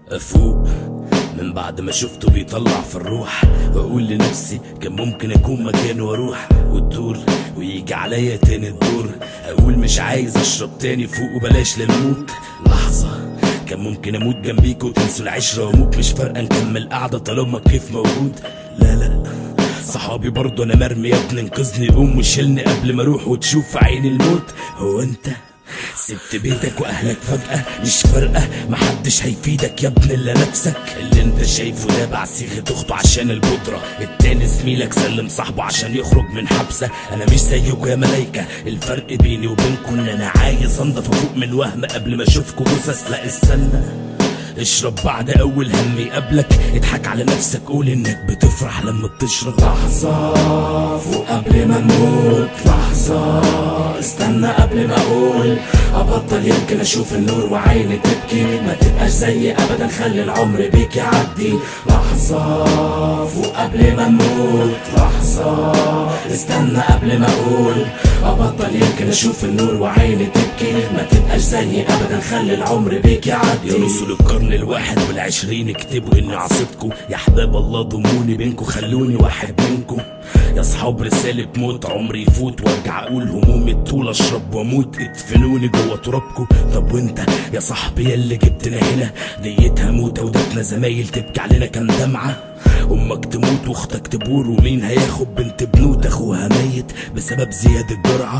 افوق من بعد ما شفته بيطلع في الروح واقول لنفسي كان ممكن اكون مكانه واروح وتدور ويجي عليا تاني الدور اقول مش عايز اشرب تاني فوق وبلاش لنموت لحظة كان ممكن اموت جنبيك وتنسوا العشرة واموت مش فارقة نكمل قعدة طالما كيف موجود لا لا صحابي برضه انا مرمي يا ابني انقذني قوم وشيلني قبل ما اروح وتشوف في عين الموت هو انت سبت بيتك واهلك فجأة مش فارقة محدش هيفيدك يا ابن الا نفسك اللي انت شايفه ده باع صيغة اخته عشان البودرة التاني زميلك سلم صاحبه عشان يخرج من حبسة انا مش زيكوا يا ملايكة الفرق بيني وبينكم ان انا عايز انضف افوق من وهم قبل ما اشوفكوا جثث لا استنى اشرب بعد اول هم يقابلك اضحك على نفسك قول انك بتفرح لما بتشرب لحظة فوق قبل ما نموت لحظة استنى قبل ما اقول ابطل يمكن اشوف النور وعيني تبكي ما تبقاش زيي ابدا خلي العمر بيك يعدي لحظة فوق قبل ما نموت لحظة استنى قبل ما اقول ابطل يمكن اشوف النور وعيني تبكي ما تبقاش زيي ابدا خلي العمر بيك يعدي يا رسل القرن الواحد والعشرين اكتبوا اني عصيتكم يا احباب الله ضموني بينكم خلوني واحد منكم يا اصحاب رسالة موت عمري يفوت وارجع اقول همومي طول اشرب واموت ادفنوني جوه ترابكم طب وانت يا صاحبي اللي جبتنا هنا ديتها موتة ودفنا زمايل تبكي علينا كام دمعة امك تموت واختك تبور ومين هياخد بنت بنوت اخوها ميت بسبب زيادة جرعة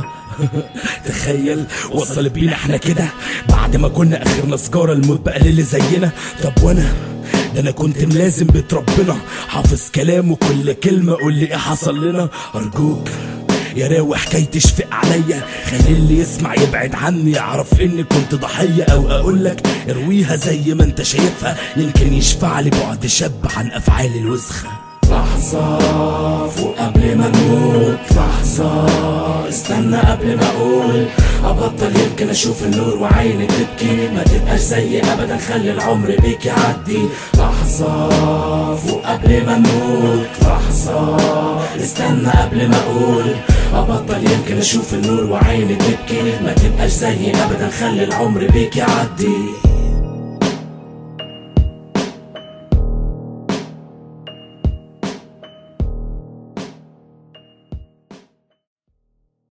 تخيل وصل بينا احنا كده بعد ما كنا اخرنا سجارة الموت بقى للي زينا طب وانا ده انا كنت ملازم بيت ربنا حافظ كلامه كل كلمة قول لي ايه حصل لنا ارجوك يا راوي حكايتي اشفق عليا خلي اللي يسمع يبعد عني يعرف اني كنت ضحية او اقول لك ارويها زي ما انت شايفها يمكن يشفع لي بعد شاب عن افعالي الوسخه لحظة فوق قبل ما نموت لحظة استنى قبل ما اقول ابطل يمكن اشوف النور وعيني تبكي ما تبقاش زيي ابدا خلي العمر بيك يعدي لحظة فوق قبل ما نموت لحظة استنى قبل ما اقول ابطل يمكن اشوف النور وعيني تبكي ما تبقاش زيي ابدا خلي العمر بيك يعدي